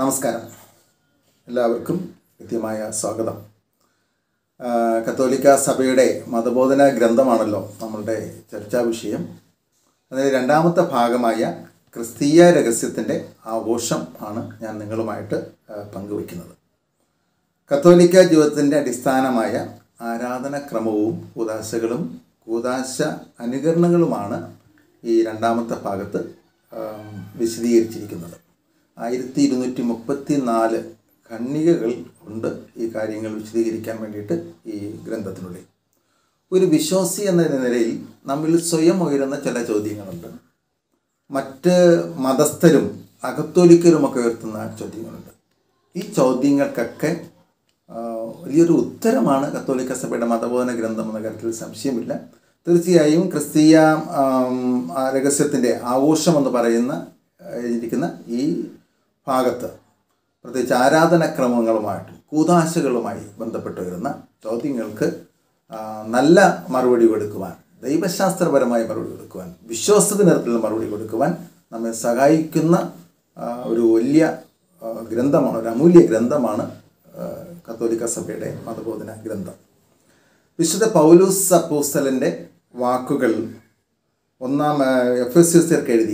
നമസ്കാരം എല്ലാവർക്കും കൃത്യമായ സ്വാഗതം ആ, കത്തോലിക്ക സഭയുടെ മതബോധന ഗ്രന്ഥമാണല്ലോ നമ്മളുടെ ചർച്ചാ വിഷയം അതിൽ രണ്ടാമത്തെ ഭാഗമായ ക്രിസ്തീയ രഹസ്യത്തിൻ്റെ ആഘോഷം ആണ് ഞാൻ നിങ്ങളുമായിട്ട് ആ, പങ്കുവയ്ക്കുന്നത് കത്തോലിക്ക ജീവിതത്തിൻ്റെ അടിസ്ഥാനമായ ആരാധനക്രമവും കൂതാശകളും കൂതാശ അനുകരണങ്ങളുമാണ് ഈ രണ്ടാമത്തെ ഭാഗത്ത് ആം, വിശദീകരിച്ചിരിക്കുന്നത് ആയിരത്തി ഇരുന്നൂറ്റി മുപ്പത്തി നാല് ഖണ്ണികകൾ ഉണ്ട് ഈ കാര്യങ്ങൾ വിശദീകരിക്കാൻ വേണ്ടിയിട്ട് ഈ ഗ്രന്ഥത്തിനുള്ളിൽ ഒരു വിശ്വാസി എന്ന നിലയിൽ നമ്മിൽ സ്വയം ഉയരുന്ന ചില ചോദ്യങ്ങളുണ്ട് മറ്റ് മതസ്ഥരും അകത്തോലിക്കരുമൊക്കെ ഉയർത്തുന്ന ചോദ്യങ്ങളുണ്ട് ഈ ചോദ്യങ്ങൾക്കൊക്കെ ആ, വലിയൊരു ഉത്തരമാണ് കത്തോലിക്ക സഭയുടെ മതബോധന ഗ്രന്ഥം എന്ന കാര്യത്തിൽ സംശയമില്ല തീർച്ചയായും ക്രിസ്തീയ ആം, ആ രഹസ്യത്തിൻ്റെ ആഘോഷം എന്ന് പറയുന്ന ആ, ഇരിക്കുന്ന ഈ ഭാഗത്ത് പ്രത്യേകിച്ച് ആരാധനക്രമങ്ങളുമായിട്ടും കൂതാശകളുമായി ബന്ധപ്പെട്ട് വരുന്ന ചോദ്യങ്ങൾക്ക് ആ, നല്ല മറുപടി കൊടുക്കുവാൻ ദൈവശാസ്ത്രപരമായ മറുപടി കൊടുക്കുവാൻ വിശ്വാസത്തിനകത്തുള്ള മറുപടി കൊടുക്കുവാൻ നമ്മെ സഹായിക്കുന്ന ആ, ഒരു വലിയ ആ, ഗ്രന്ഥമാണ് ഒരു അമൂല്യ ഗ്രന്ഥമാണ് ആ, കത്തോലിക്ക സഭയുടെ മതബോധന ഗ്രന്ഥം വിശുദ്ധ പൗലൂസ് അപ്പോസ്തലൻ്റെ വാക്കുകൾ ഒന്നാം എഫ് എസ് എസ്ർക്ക് എഴുതിയ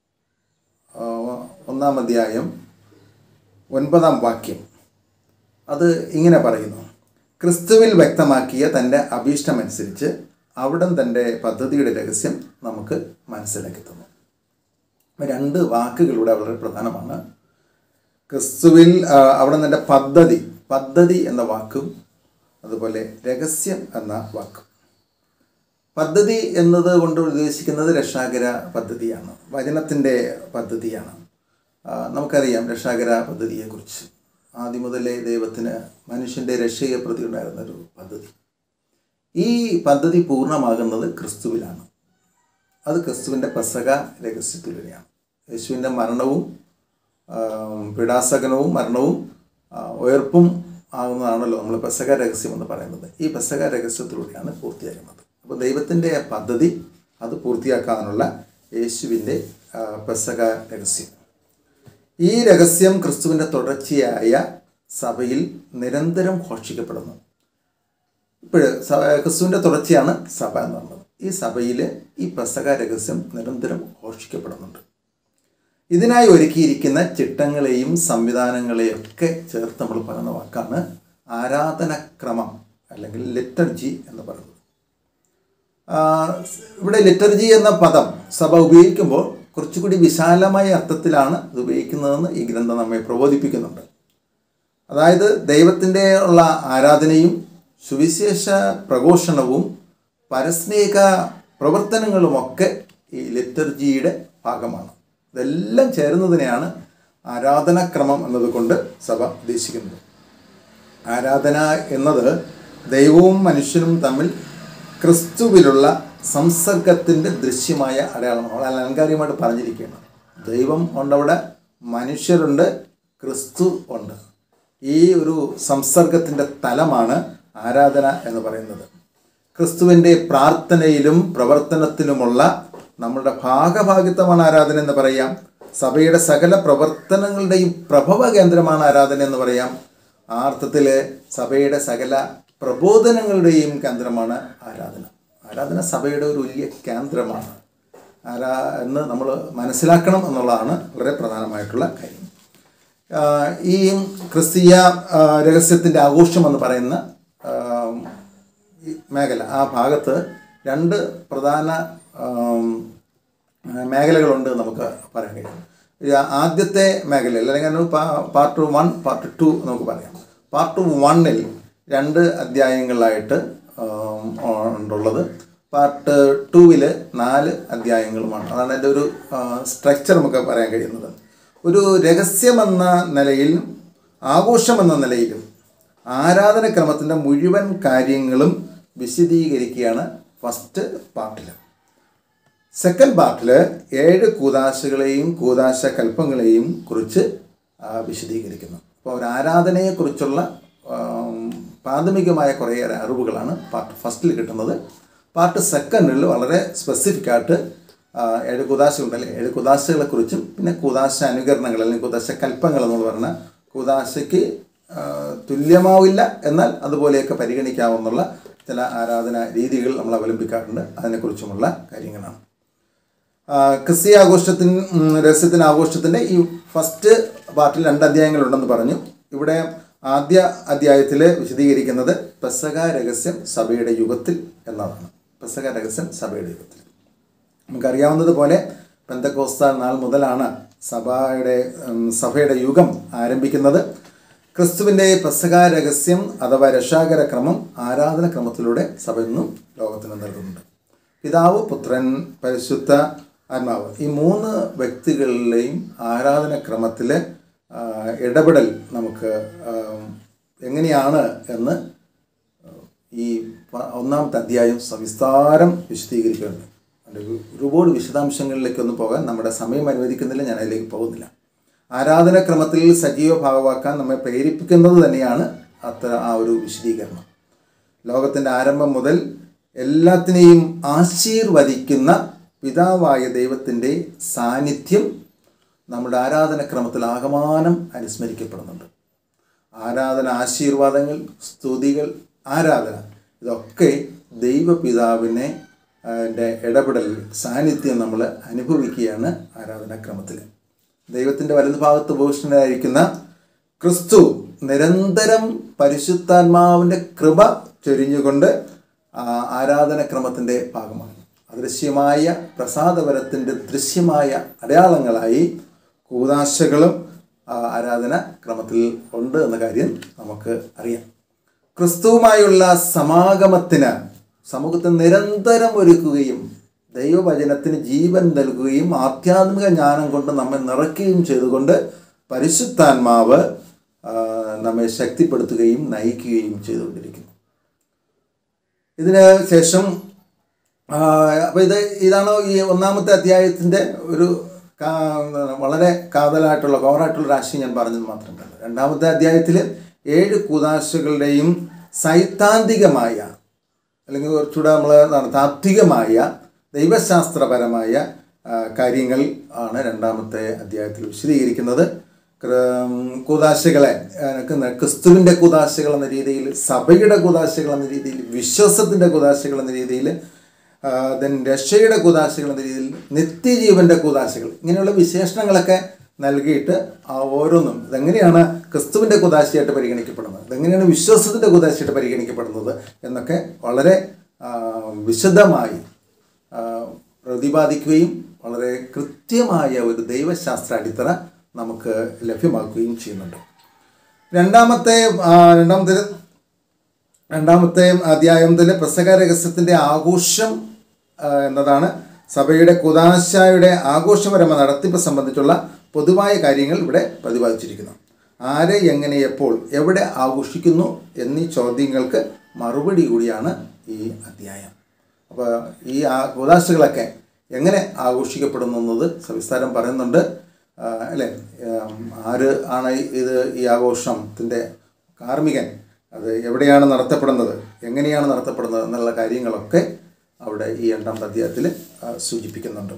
ആ, ഒന്നാം അധ്യായം ഒൻപതാം വാക്യം അത് ഇങ്ങനെ പറയുന്നു ക്രിസ്തുവിൽ വ്യക്തമാക്കിയ തൻ്റെ അഭീഷ്ടമനുസരിച്ച് അവിടം തൻ്റെ പദ്ധതിയുടെ രഹസ്യം നമുക്ക് മനസ്സിലാക്കി തന്നു അപ്പോൾ രണ്ട് വാക്കുകളിലൂടെ വളരെ പ്രധാനമാണ് ക്രിസ്തുവിൽ ആ, അവിടെ നിൻ്റെ പദ്ധതി പദ്ധതി എന്ന വാക്കും അതുപോലെ രഹസ്യം എന്ന വാക്കും പദ്ധതി എന്നത് കൊണ്ട് ഉദ്ദേശിക്കുന്നത് രക്ഷാകര പദ്ധതിയാണ് വചനത്തിൻ്റെ പദ്ധതിയാണ് ആ, നമുക്കറിയാം രക്ഷാകര പദ്ധതിയെക്കുറിച്ച് ആദ്യം മുതലേ ദൈവത്തിന് മനുഷ്യൻ്റെ രക്ഷയെ പ്രതി ഉണ്ടായിരുന്ന ഒരു പദ്ധതി ഈ പദ്ധതി പൂർണ്ണമാകുന്നത് ക്രിസ്തുവിലാണ് അത് ക്രിസ്തുവിൻ്റെ പെസക രഹസ്യത്തിലൂടെയാണ് യേശുവിൻ്റെ മരണവും ആം, പീഡാസകനവും മരണവും ആ, ഉയർപ്പും ആകുന്നതാണല്ലോ നമ്മൾ പെസക രഹസ്യം എന്ന് പറയുന്നത് ഈ പെസക രഹസ്യത്തിലൂടെയാണ് പൂർത്തിയാകുന്നത് അപ്പോൾ ദൈവത്തിൻ്റെ പദ്ധതി അത് പൂർത്തിയാക്കാനുള്ള യേശുവിൻ്റെ ആ, പെസക രഹസ്യം ഈ രഹസ്യം ക്രിസ്തുവിൻ്റെ തുടർച്ചയായ സഭയിൽ നിരന്തരം ഘോഷിക്കപ്പെടുന്നു ഇപ്പോൾ ക്രിസ്തുവിൻ്റെ തുടർച്ചയാണ് സഭ എന്ന് പറയുന്നത് ഈ സഭയിൽ ഈ പെസക രഹസ്യം നിരന്തരം ഘോഷിക്കപ്പെടുന്നുണ്ട് ഇതിനായി ഒരുക്കിയിരിക്കുന്ന ചിട്ടങ്ങളെയും സംവിധാനങ്ങളെയും ഒക്കെ ചേർത്ത് നമ്മൾ പറയുന്ന വാക്കാണ് ആരാധനക്രമം അല്ലെങ്കിൽ ലിറ്റർജി എന്ന് പറയുന്നത് ആ, ഇവിടെ ലിറ്റർജി എന്ന പദം സഭ ഉപയോഗിക്കുമ്പോൾ കുറച്ചുകൂടി വിശാലമായ അർത്ഥത്തിലാണ് ഇത് ഉപയോഗിക്കുന്നതെന്ന് ഈ ഗ്രന്ഥം നമ്മെ പ്രബോധിപ്പിക്കുന്നുണ്ട് അതായത് ദൈവത്തിൻ്റെ ഉള്ള ആരാധനയും സുവിശേഷ പ്രഘോഷണവും പരസ്നേഹിക പ്രവർത്തനങ്ങളുമൊക്കെ ഈ ലിറ്റർജിയുടെ ഭാഗമാണ് ഇതെല്ലാം ചേരുന്നതിനെയാണ് ആരാധനാക്രമം എന്നതുകൊണ്ട് സഭ ഉദ്ദേശിക്കുന്നത് ആരാധന എന്നത് ദൈവവും മനുഷ്യനും തമ്മിൽ ക്രിസ്തുവിലുള്ള സംസർഗത്തിൻ്റെ ദൃശ്യമായ അടയാളമാണ് വളരെ അലങ്കാരികമായിട്ട് പറഞ്ഞിരിക്കുകയാണ് ദൈവം ഉണ്ടവിടെ മനുഷ്യരുണ്ട് ക്രിസ്തു ഉണ്ട് ഈ ഒരു സംസർഗത്തിൻ്റെ തലമാണ് ആരാധന എന്ന് പറയുന്നത് ക്രിസ്തുവിൻ്റെ പ്രാർത്ഥനയിലും പ്രവർത്തനത്തിലുമുള്ള നമ്മളുടെ ഭാഗഭാഗിത്വമാണ് ആരാധന എന്ന് പറയാം സഭയുടെ സകല പ്രവർത്തനങ്ങളുടെയും പ്രഭവ കേന്ദ്രമാണ് ആരാധന എന്ന് പറയാം ആ അർത്ഥത്തിൽ സഭയുടെ സകല പ്രബോധനങ്ങളുടെയും കേന്ദ്രമാണ് ആരാധന ആരാധന സഭയുടെ ഒരു വലിയ കേന്ദ്രമാണ് ആരാ എന്ന് നമ്മൾ മനസ്സിലാക്കണം എന്നുള്ളതാണ് വളരെ പ്രധാനമായിട്ടുള്ള കാര്യം ആ, ഈ ക്രിസ്തീയ ആ, രഹസ്യത്തിൻ്റെ ആഘോഷം എന്ന് പറയുന്ന ആ, ഈ മേഖല ആ ഭാഗത്ത് രണ്ട് പ്രധാന ആം, മേഖലകളുണ്ട് നമുക്ക് പറയാൻ കഴിയും ഈ ആദ്യത്തെ മേഖലയിൽ അല്ലെങ്കിൽ അതിന് പാ- പാർട്ട് വൺ പാർട്ട് ടു നമുക്ക് പറയാം പാർട്ട് വണ്ണിൽ രണ്ട് അധ്യായങ്ങളായിട്ട് ആം, ഉണ്ടുള്ളത് പാർട്ട് ടൂവിൽ നാല് അധ്യായങ്ങളുമാണ് അതാണ് എൻ്റെ ഒരു സ്ട്രക്ചർ നമുക്ക് പറയാൻ കഴിയുന്നത് ഒരു രഹസ്യമെന്ന നിലയിൽ ആഘോഷമെന്ന നിലയിലും ആരാധനക്രമത്തിൻ്റെ മുഴുവൻ കാര്യങ്ങളും വിശദീകരിക്കുകയാണ് ഫസ്റ്റ് പാർട്ടിൽ സെക്കൻഡ് പാർട്ടിൽ ഏഴ് കൂതാശകളെയും കൂതാശ കൽപ്പങ്ങളെയും കുറിച്ച് ആ, വിശദീകരിക്കുന്നു അപ്പോൾ ഒരു ആരാധനയെക്കുറിച്ചുള്ള ആം, പ്രാഥമികമായ കുറേയേറെ അറിവുകളാണ് പാർട്ട് ഫസ്റ്റിൽ കിട്ടുന്നത് പാർട്ട് സെക്കൻഡിൽ വളരെ സ്പെസിഫിക് ആയിട്ട് ആ, ഏഴ് കുതാശകളുണ്ടല്ലേ ഏഴ് കുതാശകളെക്കുറിച്ചും പിന്നെ കുതാശ അനുകരണങ്ങൾ അല്ലെങ്കിൽ കുതാശ കൽപ്പങ്ങൾ എന്ന് പറഞ്ഞ കുതാശയ്ക്ക് ആ, തുല്യമാവില്ല എന്നാൽ അതുപോലെയൊക്കെ പരിഗണിക്കാവുന്നുള്ള ചില ആരാധന രീതികൾ നമ്മൾ അവലംബിക്കാറുണ്ട് അതിനെക്കുറിച്ചുമുള്ള കാര്യങ്ങളാണ് ആ, ക്രിസ്തീയ ആഘോഷത്തിന് ഉം, രഹസ്യത്തിന് ആഘോഷത്തിൻ്റെ ഈ ഫസ്റ്റ് പാർട്ടിൽ രണ്ട് അധ്യായങ്ങളുണ്ടെന്ന് പറഞ്ഞു ഇവിടെ ആദ്യ അധ്യായത്തിൽ വിശദീകരിക്കുന്നത് പെസക രഹസ്യം സഭയുടെ യുഗത്തിൽ എന്നതാണ് പെസക രഹസ്യം സഭയുടെ യുഗത്തിൽ നമുക്കറിയാവുന്നതുപോലെ പെന്തക്കോസ്ത നാൾ മുതലാണ് സഭയുടെ ഉം, സഭയുടെ യുഗം ആരംഭിക്കുന്നത് ക്രിസ്തുവിൻ്റെ പെസക രഹസ്യം അഥവാ രക്ഷാകര ക്രമം ആരാധന ക്രമത്തിലൂടെ സഭ ഇന്നും ലോകത്തിന് നൽകുന്നുണ്ട് പിതാവ് പുത്രൻ പരിശുദ്ധ ആത്മാവ് ഈ മൂന്ന് വ്യക്തികളിലെയും ആരാധന ക്രമത്തിൽ ഇടപെടൽ നമുക്ക് ആ, എങ്ങനെയാണ് എന്ന് ഈ പ- ഒന്നാമത്തെ അധ്യായം സവിസ്താരം വിശദീകരിക്കുന്നുണ്ട് അതിൻ്റെ ഒരു- ഒരുപാട് വിശദാംശങ്ങളിലേക്കൊന്നും പോകാൻ നമ്മുടെ സമയം അനുവദിക്കുന്നില്ല ഞാൻ അതിലേക്ക് പോകുന്നില്ല ആരാധനക്രമത്തിൽ സജീവ ഭാഗമാക്കാൻ നമ്മെ പ്രേരിപ്പിക്കുന്നത് തന്നെയാണ് അത്ര ആ ഒരു വിശദീകരണം ലോകത്തിൻ്റെ ആരംഭം മുതൽ എല്ലാത്തിനെയും ആശീർവദിക്കുന്ന പിതാവായ ദൈവത്തിൻ്റെ സാന്നിധ്യം നമ്മുടെ ആരാധനക്രമത്തിൽ ആകമാനം അനുസ്മരിക്കപ്പെടുന്നുണ്ട് ആരാധന ആശീർവാദങ്ങൾ സ്തുതികൾ ആരാധന ഇതൊക്കെ ദൈവപിതാവിനെ അതിൻ്റെ ഇടപെടൽ സാന്നിധ്യം നമ്മൾ അനുഭവിക്കുകയാണ് ആരാധനാക്രമത്തിൽ ദൈവത്തിൻ്റെ വലതുഭാഗത്ത് ഭൂഷണനായിരിക്കുന്ന ക്രിസ്തു നിരന്തരം പരിശുദ്ധാത്മാവിൻ്റെ കൃപ ചൊരിഞ്ഞുകൊണ്ട് ആ ആരാധനക്രമത്തിൻ്റെ ഭാഗമാണ് അദൃശ്യമായ പ്രസാദപരത്തിൻ്റെ ദൃശ്യമായ അടയാളങ്ങളായി കൂതാശകളും ആ ആരാധന ക്രമത്തിൽ ഉണ്ട് എന്ന കാര്യം നമുക്ക് അറിയാം ക്രിസ്തുവുമായുള്ള സമാഗമത്തിന് സമൂഹത്തെ നിരന്തരം ഒരുക്കുകയും ദൈവവചനത്തിന് ജീവൻ നൽകുകയും ആധ്യാത്മിക ജ്ഞാനം കൊണ്ട് നമ്മെ നിറയ്ക്കുകയും ചെയ്തുകൊണ്ട് പരിശുദ്ധാത്മാവ് ആ, നമ്മെ ശക്തിപ്പെടുത്തുകയും നയിക്കുകയും ചെയ്തുകൊണ്ടിരിക്കുന്നു ഇതിന് ശേഷം അപ്പോൾ ഇത് ഇതാണ് ഈ ഒന്നാമത്തെ അധ്യായത്തിൻ്റെ ഒരു കാ- എന്താണ് വളരെ കാതലായിട്ടുള്ള കോറായിട്ടുള്ള രാശി ഞാൻ പറഞ്ഞത് മാത്രമല്ല രണ്ടാമത്തെ അധ്യായത്തിൽ ഏഴ് കൂതാശകളുടെയും സൈദ്ധാന്തികമായ അല്ലെങ്കിൽ കുറച്ചുകൂടെ നമ്മൾ എന്താണ് താത്വികമായ ദൈവശാസ്ത്രപരമായ ആ, കാര്യങ്ങൾ ആണ് രണ്ടാമത്തെ അധ്യായത്തിൽ വിശദീകരിക്കുന്നത് ക്ര- കൂതാശകളെ എനിക്ക് ന- ക്രിസ്തുവിൻ്റെ കൂതാശകൾ എന്ന രീതിയിൽ സഭയുടെ കൂതാശകൾ എന്ന രീതിയിൽ വിശ്വാസത്തിൻ്റെ കൂതാശകൾ എന്ന രീതിയിൽ ദെൻ രക്ഷയുടെ കൂതാശകൾ എന്ന രീതിയിൽ നിത്യജീവൻ്റെ കൂതാശകൾ ഇങ്ങനെയുള്ള വിശേഷണങ്ങളൊക്കെ നൽകിയിട്ട് ആ ഓരോന്നും ഇതെങ്ങനെയാണ് ക്രിസ്തുവിൻ്റെ കുതാശയായിട്ട് പരിഗണിക്കപ്പെടുന്നത് ഇതെങ്ങനെയാണ് വിശ്വാസത്തിൻ്റെ കുതാശയായിട്ട് പരിഗണിക്കപ്പെടുന്നത് എന്നൊക്കെ വളരെ ആ, വിശദമായി ആ, പ്രതിപാദിക്കുകയും വളരെ കൃത്യമായ ഒരു ദൈവശാസ്ത്ര അടിത്തറ നമുക്ക് ലഭ്യമാക്കുകയും ചെയ്യുന്നുണ്ട് രണ്ടാമത്തെ ആ, രണ്ടാമത്തെ രണ്ടാമത്തെ അധ്യായത്തിലെ പ്രസംഗ രഹസ്യത്തിൻ്റെ ആഘോഷം ആ, എന്നതാണ് സഭയുടെ കുതാശയുടെ ആഘോഷപരമായ നടത്തിപ്പ് സംബന്ധിച്ചുള്ള പൊതുവായ കാര്യങ്ങൾ ഇവിടെ പ്രതിപാദിച്ചിരിക്കുന്നു ആരെ എങ്ങനെ എപ്പോൾ എവിടെ ആഘോഷിക്കുന്നു എന്നീ ചോദ്യങ്ങൾക്ക് മറുപടി കൂടിയാണ് ഈ അധ്യായം അപ്പോൾ ഈ ആ കുതാശകളൊക്കെ എങ്ങനെ ആഘോഷിക്കപ്പെടുന്നു എന്നത് സവിസ്താരം പറയുന്നുണ്ട് ആ, അല്ലേ ഉം, ആര് ആണ് ഇത് ഈ ആഘോഷത്തിൻ്റെ കാർമ്മികൻ അത് എവിടെയാണ് നടത്തപ്പെടുന്നത് എങ്ങനെയാണ് നടത്തപ്പെടുന്നത് എന്നുള്ള കാര്യങ്ങളൊക്കെ അവിടെ ഈ രണ്ടാമത്തെ അധ്യായത്തിൽ ആ, സൂചിപ്പിക്കുന്നുണ്ട്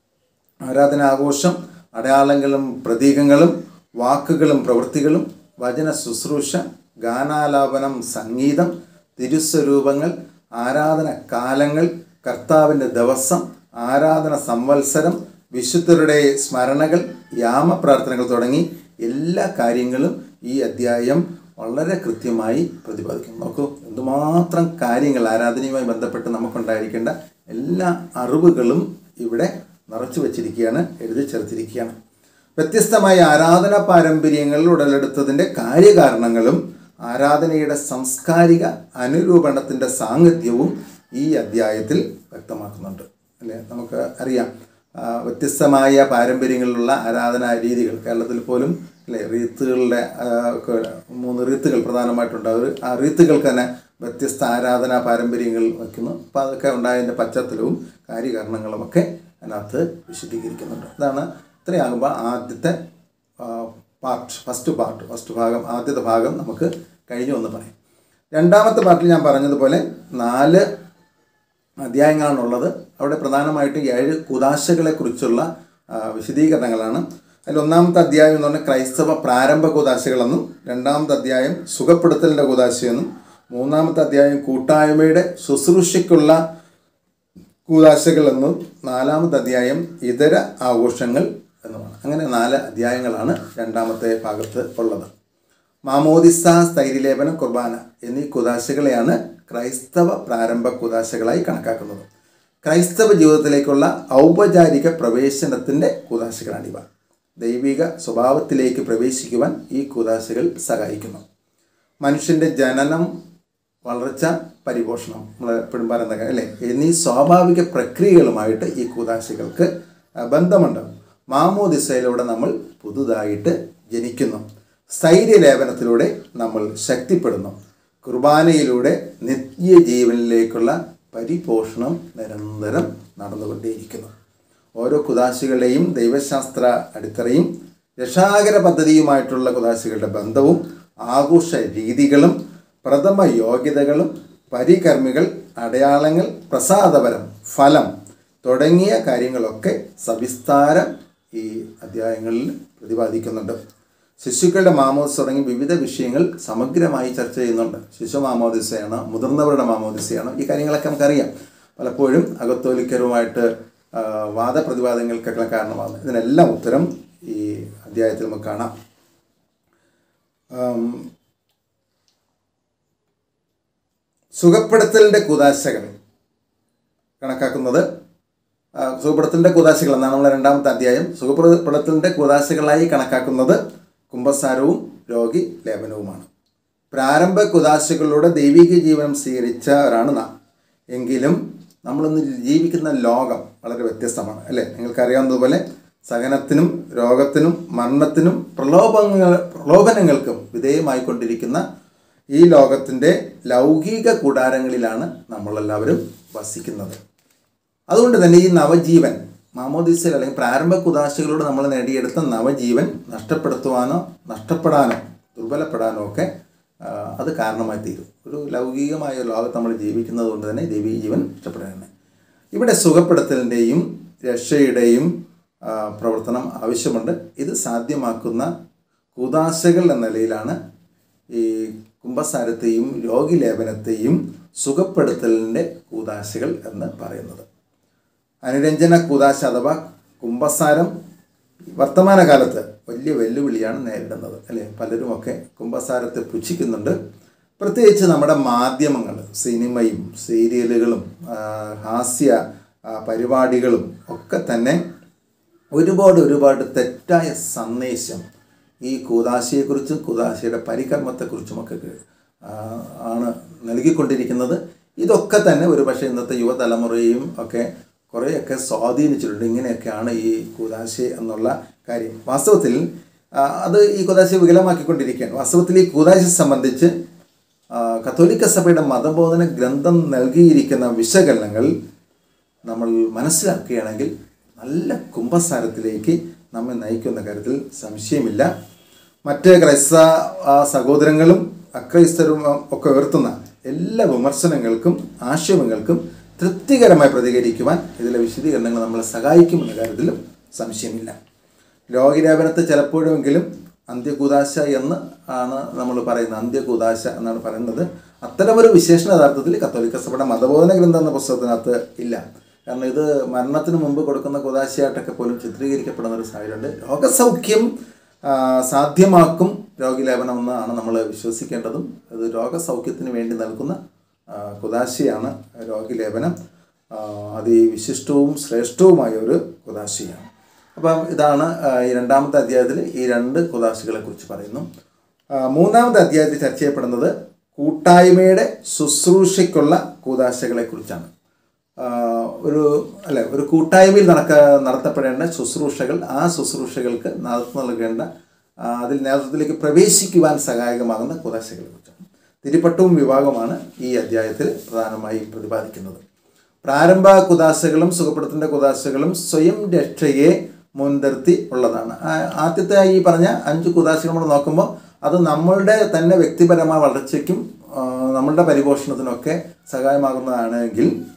ആരാധന ആഘോഷം അടയാളങ്ങളും പ്രതീകങ്ങളും വാക്കുകളും പ്രവൃത്തികളും വചന ശുശ്രൂഷ ഗാനാലാപനം സംഗീതം തിരുസ്വരൂപങ്ങൾ ആരാധന കാലങ്ങൾ കർത്താവിൻ്റെ ദിവസം ആരാധന സംവത്സരം വിശുദ്ധരുടെ സ്മരണകൾ യാമപ്രാർത്ഥനകൾ തുടങ്ങി എല്ലാ കാര്യങ്ങളും ഈ അധ്യായം വളരെ കൃത്യമായി പ്രതിപാദിക്കും നോക്കൂ എന്തുമാത്രം കാര്യങ്ങൾ ആരാധനയുമായി ബന്ധപ്പെട്ട് നമുക്കുണ്ടായിരിക്കേണ്ട എല്ലാ അറിവുകളും ഇവിടെ നിറച്ചു വച്ചിരിക്കുകയാണ് എഴുതി ചേർത്തിരിക്കുകയാണ് വ്യത്യസ്തമായ ആരാധന പാരമ്പര്യങ്ങൾ ഉടലെടുത്തതിൻ്റെ കാര്യകാരണങ്ങളും ആരാധനയുടെ സാംസ്കാരിക അനുരൂപണത്തിൻ്റെ സാന്നിധ്യവും ഈ അധ്യായത്തിൽ വ്യക്തമാക്കുന്നുണ്ട് അല്ലേ നമുക്ക് അറിയാം ആ, വ്യത്യസ്തമായ പാരമ്പര്യങ്ങളിലുള്ള ആരാധനാ രീതികൾ കേരളത്തിൽ പോലും അല്ലേ റീത്തുകളുടെ ആ, ഒക്കെ മൂന്ന് റീത്തുകൾ പ്രധാനമായിട്ടുണ്ട് അവർ ആ റീത്തുകൾക്ക് തന്നെ വ്യത്യസ്ത ആരാധനാ പാരമ്പര്യങ്ങൾ വയ്ക്കുന്നു അപ്പോൾ അതൊക്കെ ഉണ്ടായതിൻ്റെ പശ്ചാത്തലവും കാര്യകാരണങ്ങളുമൊക്കെ അതിനകത്ത് വിശദീകരിക്കുന്നുണ്ട് അതാണ് ഇത്രയാകുമ്പോൾ ആദ്യത്തെ പാർട്ട് ഫസ്റ്റ് പാർട്ട് ഫസ്റ്റ് ഭാഗം ആദ്യത്തെ ഭാഗം നമുക്ക് കഴിഞ്ഞു എന്ന് പറയാം രണ്ടാമത്തെ പാർട്ടിൽ ഞാൻ പറഞ്ഞതുപോലെ നാല് അധ്യായങ്ങളാണുള്ളത് അവിടെ പ്രധാനമായിട്ടും ഏഴ് കുതാശകളെക്കുറിച്ചുള്ള ആ, വിശദീകരണങ്ങളാണ് അതിൽ ഒന്നാമത്തെ അധ്യായം എന്ന് പറഞ്ഞാൽ ക്രൈസ്തവ പ്രാരംഭ കുതാശകളെന്നും രണ്ടാമത്തെ അധ്യായം സുഖപ്പെടുത്തലിൻ്റെ കുതാശയെന്നും മൂന്നാമത്തെ അധ്യായം കൂട്ടായ്മയുടെ ശുശ്രൂഷയ്ക്കുള്ള കൂതാശകൾ എന്നും നാലാമത്തെ അധ്യായം ഇതര ആഘോഷങ്ങൾ എന്നുമാണ് അങ്ങനെ നാല് അധ്യായങ്ങളാണ് രണ്ടാമത്തെ ഭാഗത്ത് ഉള്ളത് മാമോദിസ സ്ഥൈര്യലേപനം കുർബാന എന്നീ കുതാശകളെയാണ് ക്രൈസ്തവ പ്രാരംഭ കുതാശകളായി കണക്കാക്കുന്നത് ക്രൈസ്തവ ജീവിതത്തിലേക്കുള്ള ഔപചാരിക പ്രവേശനത്തിൻ്റെ കുതാശകളാണിവ ദൈവിക സ്വഭാവത്തിലേക്ക് പ്രവേശിക്കുവാൻ ഈ കുതാശകൾ സഹായിക്കുന്നു മനുഷ്യൻ്റെ ജനനം വളർച്ച പരിപോഷണം നമ്മൾ എപ്പോഴും പറയുന്ന കാര്യം അല്ലേ എന്നീ സ്വാഭാവിക പ്രക്രിയകളുമായിട്ട് ഈ കൂതാശകൾക്ക് ആ, ബന്ധമുണ്ട് മാമോദിസയിലൂടെ നമ്മൾ പുതുതായിട്ട് ജനിക്കുന്നു സ്ഥൈര്യലേപനത്തിലൂടെ നമ്മൾ ശക്തിപ്പെടുന്നു കുർബാനയിലൂടെ നിത്യജീവനിലേക്കുള്ള പരിപോഷണം നിരന്തരം നടന്നുകൊണ്ടേയിരിക്കുന്നു ഓരോ കുതാശികളുടെയും ദൈവശാസ്ത്ര അടിത്തറയും രക്ഷാകര പദ്ധതിയുമായിട്ടുള്ള കുതാശികളുടെ ബന്ധവും ആഘോഷ രീതികളും പ്രഥമ യോഗ്യതകളും പരികർമ്മികൾ അടയാളങ്ങൾ പ്രസാദപരം ഫലം തുടങ്ങിയ കാര്യങ്ങളൊക്കെ സവിസ്താരം ഈ അധ്യായങ്ങളിൽ പ്രതിപാദിക്കുന്നുണ്ട് ശിശുക്കളുടെ മാമോദിസ തുടങ്ങി വിവിധ വിഷയങ്ങൾ സമഗ്രമായി ചർച്ച ചെയ്യുന്നുണ്ട് ശിശു മാമോദിസയാണ് മുതിർന്നവരുടെ മാമോദിസയാണ് ഈ കാര്യങ്ങളൊക്കെ നമുക്കറിയാം പലപ്പോഴും അകത്തോലിക്കരുമായിട്ട് ആ, വാദപ്രതിവാദങ്ങൾക്കൊക്കെ കാരണമാകുന്നത് ഇതിനെല്ലാം ഉത്തരം ഈ അധ്യായത്തിൽ നമുക്ക് കാണാം ആം, സുഖപ്പെടുത്തലിൻ്റെ കുതാശകൾ കണക്കാക്കുന്നത് ആ, സുഖപ്പെടുത്തലിൻ്റെ കുതാശകൾ എന്നാണ് നമ്മളെ രണ്ടാമത്തെ അധ്യായം സുഖപ്പെടുത്തലിൻ്റെ കുതാശകളായി കണക്കാക്കുന്നത് കുംഭസാരവും രോഗി ലേപനവുമാണ് പ്രാരംഭ കുതാശകളിലൂടെ ദൈവിക ജീവനം സ്വീകരിച്ചവരാണ് നാം എങ്കിലും നമ്മളിന്ന് ജീവിക്കുന്ന ലോകം വളരെ വ്യത്യസ്തമാണ് അല്ലേ നിങ്ങൾക്കറിയാവുന്നതുപോലെ സഹനത്തിനും രോഗത്തിനും മരണത്തിനും പ്രലോഭങ്ങൾ പ്രലോഭനങ്ങൾക്കും വിധേയമായിക്കൊണ്ടിരിക്കുന്ന ഈ ലോകത്തിൻ്റെ ലൗകിക കൂടാരങ്ങളിലാണ് നമ്മളെല്ലാവരും വസിക്കുന്നത് അതുകൊണ്ട് തന്നെ ഈ നവജീവൻ മാമോദിസയിൽ അല്ലെങ്കിൽ പ്രാരംഭ കുതാശകളോട് നമ്മൾ നേടിയെടുത്ത നവജീവൻ നഷ്ടപ്പെടുത്തുവാനോ നഷ്ടപ്പെടാനോ ദുർബലപ്പെടാനോ ഒക്കെ ആ, അത് കാരണമായി തീരും ഒരു ലൗകികമായ ഒരു ലോകത്ത് നമ്മൾ ജീവിക്കുന്നത് കൊണ്ട് തന്നെ ദൈവീക ജീവൻ നഷ്ടപ്പെടുകയാണ് ഇവിടെ സുഖപ്പെടുത്തലിൻ്റെയും രക്ഷയുടെയും ആ, പ്രവർത്തനം ആവശ്യമുണ്ട് ഇത് സാധ്യമാക്കുന്ന കുതാശകൾ എന്ന നിലയിലാണ് ഈ കുംഭസാരത്തെയും രോഗിലേപനത്തെയും സുഖപ്പെടുത്തലിൻ്റെ കൂതാശകൾ എന്ന് പറയുന്നത് അനുരഞ്ജന കൂതാശ അഥവാ കുംഭസാരം വർത്തമാനകാലത്ത് വലിയ വെല്ലുവിളിയാണ് നേരിടുന്നത് അല്ലേ പലരുമൊക്കെ കുംഭസാരത്തെ പുച്ഛിക്കുന്നുണ്ട് പ്രത്യേകിച്ച് നമ്മുടെ മാധ്യമങ്ങൾ സിനിമയും സീരിയലുകളും ആ, ഹാസ്യ ആ, പരിപാടികളും ഒക്കെ തന്നെ ഒരുപാട് ഒരുപാട് തെറ്റായ സന്ദേശം ഈ കൂതാശയെക്കുറിച്ചും കൂതാശയുടെ പരികർമ്മത്തെക്കുറിച്ചുമൊക്കെ ആ, ആണ് നൽകിക്കൊണ്ടിരിക്കുന്നത് ഇതൊക്കെ തന്നെ ഒരു പക്ഷേ ഇന്നത്തെ യുവതലമുറയെയും ഒക്കെ കുറേയൊക്കെ സ്വാധീനിച്ചിട്ടുണ്ട് ഇങ്ങനെയൊക്കെയാണ് ഈ കൂതാശ എന്നുള്ള കാര്യം വാസ്തവത്തിൽ ആ, അത് ഈ കൂതാശയെ വികലമാക്കിക്കൊണ്ടിരിക്കുകയാണ് വാസ്തവത്തിൽ ഈ കൂതാശയെ സംബന്ധിച്ച് ആ, കത്തോലിക്ക സഭയുടെ മതബോധന ഗ്രന്ഥം നൽകിയിരിക്കുന്ന വിശകലനങ്ങൾ നമ്മൾ മനസ്സിലാക്കുകയാണെങ്കിൽ നല്ല കുംഭസാരത്തിലേക്ക് നമ്മെ നയിക്കുന്ന കാര്യത്തിൽ സംശയമില്ല മറ്റ് ക്രൈസ്ത ആ, സഹോദരങ്ങളും അക്രൈസ്തരും ഒക്കെ ഉയർത്തുന്ന എല്ലാ വിമർശനങ്ങൾക്കും ആക്ഷേപങ്ങൾക്കും തൃപ്തികരമായി പ്രതികരിക്കുവാൻ ഇതിലെ വിശദീകരണങ്ങൾ നമ്മളെ സഹായിക്കുമെന്ന കാര്യത്തിലും സംശയമില്ല രോഗിലേപനത്തെ ചിലപ്പോഴെങ്കിലും അന്ത്യകൂതാശ എന്ന് ആണ് നമ്മൾ പറയുന്നത് അന്ത്യകൂതാശ എന്നാണ് പറയുന്നത് അത്തരമൊരു വിശേഷണ യഥാർത്ഥത്തിൽ കത്തോലിക്ക സഭയുടെ മതബോധന ഗ്രന്ഥം എന്ന പുസ്തകത്തിനകത്ത് ഇല്ല കാരണം ഇത് മരണത്തിന് മുമ്പ് കൊടുക്കുന്ന കുതാശയായിട്ടൊക്കെ പോലും ചിത്രീകരിക്കപ്പെടുന്ന ഒരു സാഹചര്യമുണ്ട് രോഗസൗഖ്യം ആ, സാധ്യമാക്കും രോഗിലേപനം എന്നാണ് നമ്മൾ വിശ്വസിക്കേണ്ടതും അത് രോഗസൗഖ്യത്തിന് വേണ്ടി നൽകുന്ന ആ, കുതാശയാണ് രോഗിലേപനം ആ, അതിവിശിഷ്ടവും ശ്രേഷ്ഠവുമായ ഒരു കുതാശയാണ് അപ്പം ഇതാണ് ആ, ഈ രണ്ടാമത്തെ അധ്യായത്തിൽ ഈ രണ്ട് കുതാശകളെ കുറിച്ച് പറയുന്നു ആ, മൂന്നാമത്തെ അധ്യായത്തിൽ ചർച്ച ചെയ്യപ്പെടുന്നത് കൂട്ടായ്മയുടെ ശുശ്രൂഷയ്ക്കുള്ള കൂതാശകളെ കുറിച്ചാണ് ഒരു അല്ലെ ഒരു കൂട്ടായ്മയിൽ നടക്ക നടത്തപ്പെടേണ്ട ശുശ്രൂഷകൾ ആ ശുശ്രൂഷകൾക്ക് നേതൃത്വം നൽകേണ്ട ആ, അതിൽ നേതൃത്വത്തിലേക്ക് പ്രവേശിക്കുവാൻ സഹായകമാകുന്ന കുതാശകളെ കുറിച്ചാണ് തിരുപ്പട്ടവും വിഭാഗമാണ് ഈ അധ്യായത്തിൽ പ്രധാനമായും പ്രതിപാദിക്കുന്നത് പ്രാരംഭ കുതാശകളും സുഖപ്പെടുത്തേണ്ട കുതാശകളും സ്വയം രക്ഷയെ മുൻനിർത്തി ഉള്ളതാണ് ആ- ആദ്യത്തെ ഈ പറഞ്ഞ അഞ്ച് കുതാശകൾ നമ്മൾ നോക്കുമ്പോൾ അത് നമ്മളുടെ തന്നെ വ്യക്തിപരമായ വളർച്ചയ്ക്കും ആ, നമ്മളുടെ പരിപോഷണത്തിനൊക്കെ സഹായമാകുന്നതാണ് എങ്കിൽ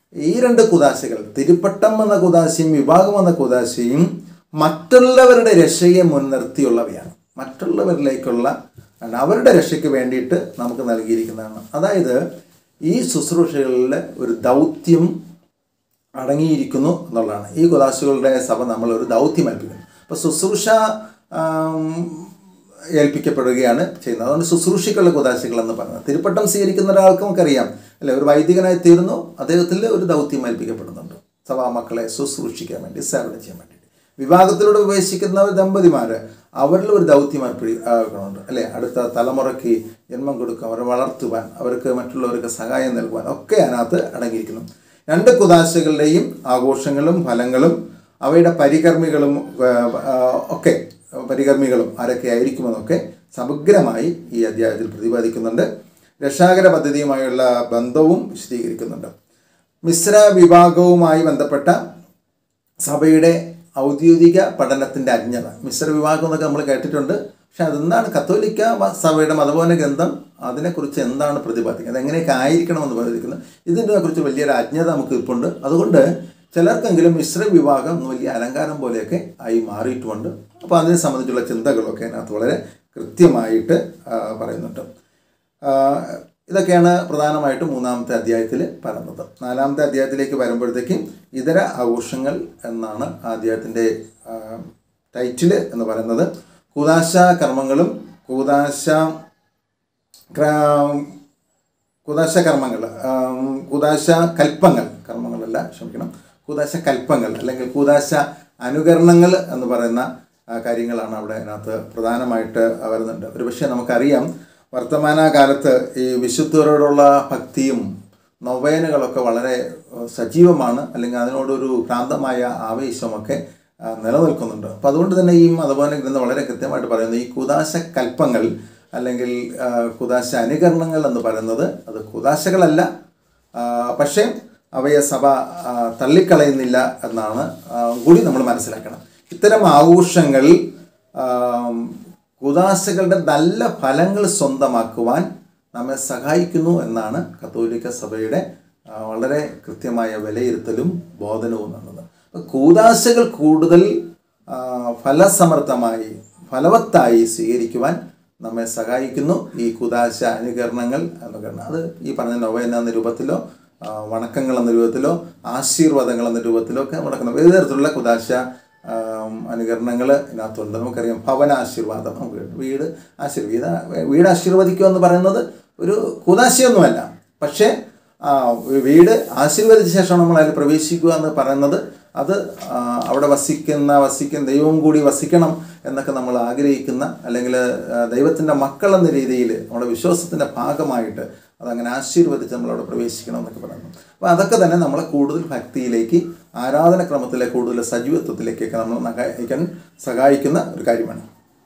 ഈ രണ്ട് കുദാശകൾ തിരുപ്പട്ടം എന്ന കുദാശയും വിഭാഗം എന്ന കുദാശയും മറ്റുള്ളവരുടെ രക്ഷയെ മുൻനിർത്തിയുള്ളവയാണ് മറ്റുള്ളവരിലേക്കുള്ള അവരുടെ രക്ഷയ്ക്ക് വേണ്ടിയിട്ട് നമുക്ക് നൽകിയിരിക്കുന്നതാണ് അതായത് ഈ ശുശ്രൂഷകളിൽ ഒരു ദൗത്യം അടങ്ങിയിരിക്കുന്നു എന്നുള്ളതാണ് ഈ കുദാശകളുടെ സഭ നമ്മൾ ഒരു ദൗത്യം ഏൽപ്പിക്കുന്നു അപ്പോൾ ശുശ്രൂഷ ആം, ഏൽപ്പിക്കപ്പെടുകയാണ് ചെയ്യുന്നത് അതുകൊണ്ട് ശുശ്രൂഷിക്കുള്ള കുദാശകൾ എന്ന് പറയുന്നത് തിരുപ്പട്ടം സ്വീകരിക്കുന്ന ഒരാൾക്ക് നമുക്കറിയാം അല്ലെ ഒരു വൈദികനായി തീരുന്നു അദ്ദേഹത്തിൽ ഒരു ദൗത്യം ഏൽപ്പിക്കപ്പെടുന്നുണ്ട് സഭാ മക്കളെ ശുശ്രൂഷിക്കാൻ വേണ്ടി സേവനം ചെയ്യാൻ വേണ്ടി വിവാഹത്തിലൂടെ ഉപേക്ഷിക്കുന്ന ദമ്പതിമാർ അവരിൽ ഒരു ദൗത്യം ഏർപ്പെടി ആക്കണമുണ്ട് അല്ലെ അടുത്ത തലമുറയ്ക്ക് ജന്മം കൊടുക്കാൻ അവരെ വളർത്തുവാൻ അവർക്ക് മറ്റുള്ളവർക്ക് സഹായം നൽകുവാൻ ഒക്കെ അതിനകത്ത് അടങ്ങിയിരിക്കുന്നു രണ്ട് കുദാശകളുടെയും ആഘോഷങ്ങളും ഫലങ്ങളും അവയുടെ പരികർമ്മികളും ആ, ആ, ഒക്കെ പരികർമ്മികളും ആരൊക്കെ ആയിരിക്കുമെന്നൊക്കെ സമഗ്രമായി ഈ അധ്യായത്തിൽ പ്രതിപാദിക്കുന്നുണ്ട് രക്ഷാകര പദ്ധതിയുമായുള്ള ബന്ധവും വിശദീകരിക്കുന്നുണ്ട് മിശ്ര വിഭാഗവുമായി ബന്ധപ്പെട്ട സഭയുടെ ഔദ്യോഗിക പഠനത്തിൻ്റെ അജ്ഞത മിശ്ര വിഭാഗം എന്നൊക്കെ നമ്മൾ കേട്ടിട്ടുണ്ട് പക്ഷെ അതെന്താണ് കത്തോലിക്ക മ- സഭയുടെ മതബോധന ഗ്രന്ഥം അതിനെക്കുറിച്ച് എന്താണ് പ്രതിപാദിക്കുന്നത് എങ്ങനെയൊക്കെ ആയിരിക്കണമെന്ന് പ്രതിപാദിക്കുന്നത് ഇതിനെ കുറിച്ച് വലിയൊരു അജ്ഞത നമുക്ക് ഇപ്പുണ്ട് അതുകൊണ്ട് ചിലർക്കെങ്കിലും മിശ്ര വിഭാഗം ഒന്ന് വലിയ അലങ്കാരം പോലെയൊക്കെ ആയി മാറിയിട്ടുമുണ്ട് അപ്പോൾ അതിനെ സംബന്ധിച്ചുള്ള ചിന്തകളൊക്കെ അതിനകത്ത് വളരെ കൃത്യമായിട്ട് ആ, പറയുന്നുണ്ട് ആ, ഇതൊക്കെയാണ് പ്രധാനമായിട്ടും മൂന്നാമത്തെ അധ്യായത്തിൽ പറയുന്നത് നാലാമത്തെ അധ്യായത്തിലേക്ക് വരുമ്പോഴത്തേക്കും ഇതര ആഘോഷങ്ങൾ എന്നാണ് ആ അധ്യായത്തിൻ്റെ ടൈറ്റിൽ എന്ന് പറയുന്നത് കൂതാശ കർമ്മങ്ങളും കൂതാശ ക്ര- കുദാശ കർമ്മങ്ങൾ ആം, കുദാശ കൽപ്പങ്ങൾ കർമ്മങ്ങളല്ല ക്ഷമിക്കണം കുദാശ കൽപ്പങ്ങൾ അല്ലെങ്കിൽ കുദാശ അനുകരണങ്ങൾ എന്ന് പറയുന്ന ആ, കാര്യങ്ങളാണ് അവിടെ അതിനകത്ത് പ്രധാനമായിട്ട് വരുന്നുണ്ട് ഒരു പക്ഷേ നമുക്കറിയാം വർത്തമാന കാലത്ത് ഈ വിശുദ്ധരോടുള്ള ഭക്തിയും നൊവേനുകളൊക്കെ വളരെ ഏഹ്, സജീവമാണ് അല്ലെങ്കിൽ അതിനോടൊരു ഭ്രാന്തമായ ആവേശമൊക്കെ ആ, നിലനിൽക്കുന്നുണ്ട് അപ്പോൾ അതുകൊണ്ട് തന്നെ ഈ മതബോധന ഗ്രന്ഥം വളരെ കൃത്യമായിട്ട് പറയുന്നു ഈ കുദാശ കൽപ്പങ്ങൾ അല്ലെങ്കിൽ ആ, കുദാശ അനുകരണങ്ങൾ എന്ന് പറയുന്നത് അത് കുദാശകളല്ല ആ, പക്ഷേ അവയെ സഭ ആ, തള്ളിക്കളയുന്നില്ല എന്നാണ് ആ, കൂടി നമ്മൾ മനസ്സിലാക്കണം ഇത്തരം ആഘോഷങ്ങൾ ആം, കുദാശകളുടെ നല്ല ഫലങ്ങൾ സ്വന്തമാക്കുവാൻ നമ്മെ സഹായിക്കുന്നു എന്നാണ് കത്തോലിക്ക സഭയുടെ ആ, വളരെ കൃത്യമായ വിലയിരുത്തലും ബോധനവും എന്നത് അപ്പോൾ കൂദാശകൾ കൂടുതൽ ആ, ഫലസമൃദ്ധമായി ഫലവത്തായി സ്വീകരിക്കുവാൻ നമ്മെ സഹായിക്കുന്നു ഈ കുദാശ അനുകരണങ്ങൾ അനുകരണം അത് ഈ പറഞ്ഞ നൊവേന എന്ന രൂപത്തിലോ ആ, വണക്കങ്ങൾ എന്ന രൂപത്തിലോ ആശീർവാദങ്ങൾ എന്ന രൂപത്തിലോ ഒക്കെ നടക്കുന്ന വിവിധ തരത്തിലുള്ള കുദാശ അനുകരണങ്ങൾ ഇതിനകത്തുണ്ട് നമുക്കറിയാം ഭവന ആശീർവാദം നമുക്ക് വീട് ആശീർവീത വീട് ആശീർവദിക്കുക എന്ന് പറയുന്നത് ഒരു കുദാശയൊന്നുമല്ല പക്ഷേ ആ, വീട് ആശീർവദിച്ച ശേഷം നമ്മൾ അതിൽ പ്രവേശിക്കുക എന്ന് പറയുന്നത് അത് ആ, അവിടെ വസിക്കുന്ന വസിക്കുന്ന ദൈവം കൂടി വസിക്കണം എന്നൊക്കെ നമ്മൾ ആഗ്രഹിക്കുന്ന അല്ലെങ്കിൽ ദൈവത്തിൻ്റെ മക്കൾ എന്ന രീതിയിൽ നമ്മുടെ വിശ്വാസത്തിൻ്റെ ഭാഗമായിട്ട് അതങ്ങനെ ആശീർവദിച്ച് നമ്മളവിടെ പ്രവേശിക്കണം എന്നൊക്കെ പറയുന്നു അപ്പോൾ അതൊക്കെ തന്നെ നമ്മളെ കൂടുതൽ ഭക്തിയിലേക്ക് ആരാധനക്രമത്തിലെ കൂടുതൽ സജീവത്വത്തിലേക്കൊക്കെ നമ്മൾ നയിക്കാൻ സഹായിക്കുന്ന ഒരു കാര്യമാണ്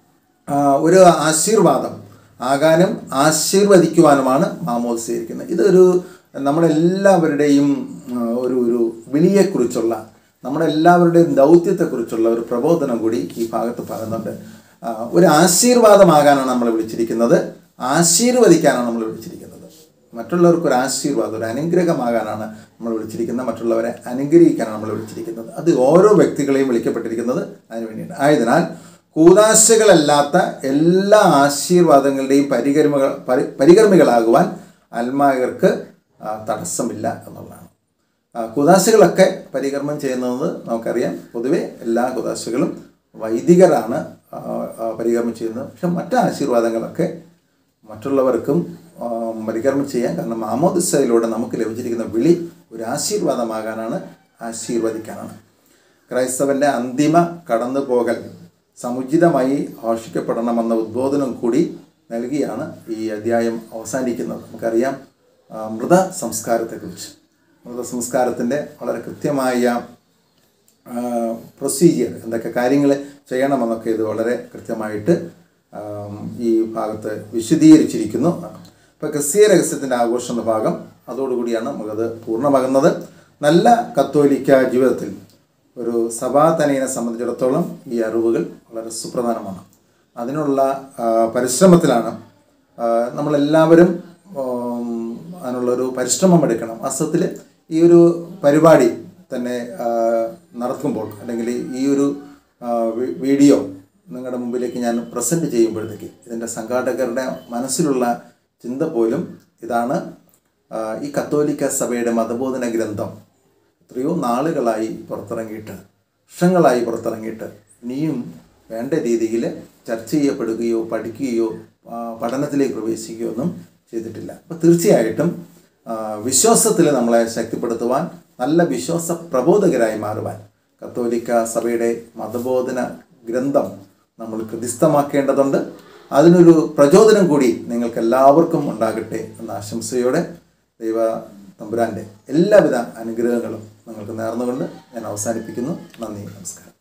ആ, ഒരു ആശീർവാദം ആകാനും ആശീർവദിക്കുവാനുമാണ് മാമോദ് സ്വീകരിക്കുന്നത് ഇതൊരു നമ്മളെല്ലാവരുടെയും ആ, ഒരു ഒരു വിളിയെക്കുറിച്ചുള്ള നമ്മുടെ എല്ലാവരുടെയും ദൗത്യത്തെക്കുറിച്ചുള്ള ഒരു പ്രബോധനം കൂടി ഈ ഭാഗത്ത് പറയുന്നുണ്ട് ആ, ഒരു ആശീർവാദമാകാനാണ് നമ്മൾ വിളിച്ചിരിക്കുന്നത് ആശീർവദിക്കാനാണ് നമ്മൾ വിളിച്ചിരിക്കുന്നത് മറ്റുള്ളവർക്ക് ഒരു ആശീർവാദം ഒരു അനുഗ്രഹമാകാനാണ് നമ്മൾ വിളിച്ചിരിക്കുന്നത് മറ്റുള്ളവരെ അനുഗ്രഹിക്കാനാണ് നമ്മൾ വിളിച്ചിരിക്കുന്നത് അത് ഓരോ വ്യക്തികളെയും വിളിക്കപ്പെട്ടിരിക്കുന്നത് അതിന് വേണ്ടിയാണ് ആയതിനാൽ കൂതാശകളല്ലാത്ത എല്ലാ ആശീർവാദങ്ങളുടെയും പരികർമ്മികൾ പരി പരികർമ്മികളാകുവാൻ അൽമായർക്ക് ആ, തടസ്സമില്ല എന്നുള്ളതാണ് ആ, കുദാശകളൊക്കെ പരികർമ്മം ചെയ്യുന്നത് നമുക്കറിയാം പൊതുവെ എല്ലാ കുദാശകളും വൈദികരാണ് ആ, ആ, പരികർമ്മം ചെയ്യുന്നത് പക്ഷെ മറ്റ് ആശീർവാദങ്ങളൊക്കെ മറ്റുള്ളവർക്കും ആ, പരികർമ്മം ചെയ്യാൻ കാരണം മാമോദിസയിലൂടെ നമുക്ക് ലഭിച്ചിരിക്കുന്ന വിളി ഒരു ആശീർവാദമാകാനാണ് ആശീർവദിക്കാനാണ് ക്രൈസ്തവൻ്റെ അന്തിമ കടന്നുപോകൽ സമുചിതമായി ആഘോഷിക്കപ്പെടണമെന്ന ഉദ്ബോധനം കൂടി നൽകിയാണ് ഈ അധ്യായം അവസാനിക്കുന്നത് നമുക്കറിയാം ആ, മൃത സംസ്കാരത്തെക്കുറിച്ച് മൃത സംസ്കാരത്തിൻ്റെ വളരെ കൃത്യമായ പ്രൊസീജിയർ എന്തൊക്കെ കാര്യങ്ങൾ ചെയ്യണമെന്നൊക്കെ ഇത് വളരെ കൃത്യമായിട്ട് ആം, ഈ ഭാഗത്ത് വിശദീകരിച്ചിരിക്കുന്നു ഇപ്പോൾ ക്രിസ്തീയ രഹസ്യത്തിൻ്റെ ആഘോഷം എന്ന ഭാഗം അതോടുകൂടിയാണ് നമുക്കത് പൂർണ്ണമാകുന്നത് നല്ല കത്തോലിക്ക ജീവിതത്തിൽ ഒരു സഭാതനയെ സംബന്ധിച്ചിടത്തോളം ഈ അറിവുകൾ വളരെ സുപ്രധാനമാണ് അതിനുള്ള ആ, പരിശ്രമത്തിലാണ് ആ, നമ്മളെല്ലാവരും ഉം, അതിനുള്ളൊരു പരിശ്രമം എടുക്കണം വാസ്തവത്തിൽ ഈ ഒരു പരിപാടി തന്നെ ആ, നടത്തുമ്പോൾ അല്ലെങ്കിൽ ഈ ഒരു ആ, വി- വീഡിയോ നിങ്ങളുടെ മുമ്പിലേക്ക് ഞാൻ പ്രസൻറ്റ് ചെയ്യുമ്പോഴത്തേക്ക് ഇതിൻ്റെ സംഘാടകരുടെ മനസ്സിലുള്ള ചിന്ത പോലും ഇതാണ് ആ, ഈ കത്തോലിക്ക സഭയുടെ മതബോധന ഗ്രന്ഥം എത്രയോ നാളുകളായി പുറത്തിറങ്ങിയിട്ട് വർഷങ്ങളായി പുറത്തിറങ്ങിയിട്ട് ഇനിയും വേണ്ട രീതിയിൽ ചർച്ച ചെയ്യപ്പെടുകയോ പഠിക്കുകയോ ആ, പഠനത്തിലേക്ക് പ്രവേശിക്കുകയോ ഒന്നും ചെയ്തിട്ടില്ല അപ്പോൾ തീർച്ചയായിട്ടും വിശ്വാസത്തിൽ നമ്മളെ ശക്തിപ്പെടുത്തുവാൻ നല്ല വിശ്വാസ പ്രബോധകരായി മാറുവാൻ കത്തോലിക്ക സഭയുടെ മതബോധന ഗ്രന്ഥം നമ്മൾ കൃതിസ്ഥമാക്കേണ്ടതുണ്ട് അതിനൊരു പ്രചോദനം കൂടി നിങ്ങൾക്ക് എല്ലാവർക്കും ഉണ്ടാകട്ടെ എന്ന ആശംസയോടെ ദൈവ തമ്പുരാൻ്റെ എല്ലാവിധ അനുഗ്രഹങ്ങളും നിങ്ങൾക്ക് നേർന്നുകൊണ്ട് ഞാൻ അവസാനിപ്പിക്കുന്നു നന്ദി നമസ്കാരം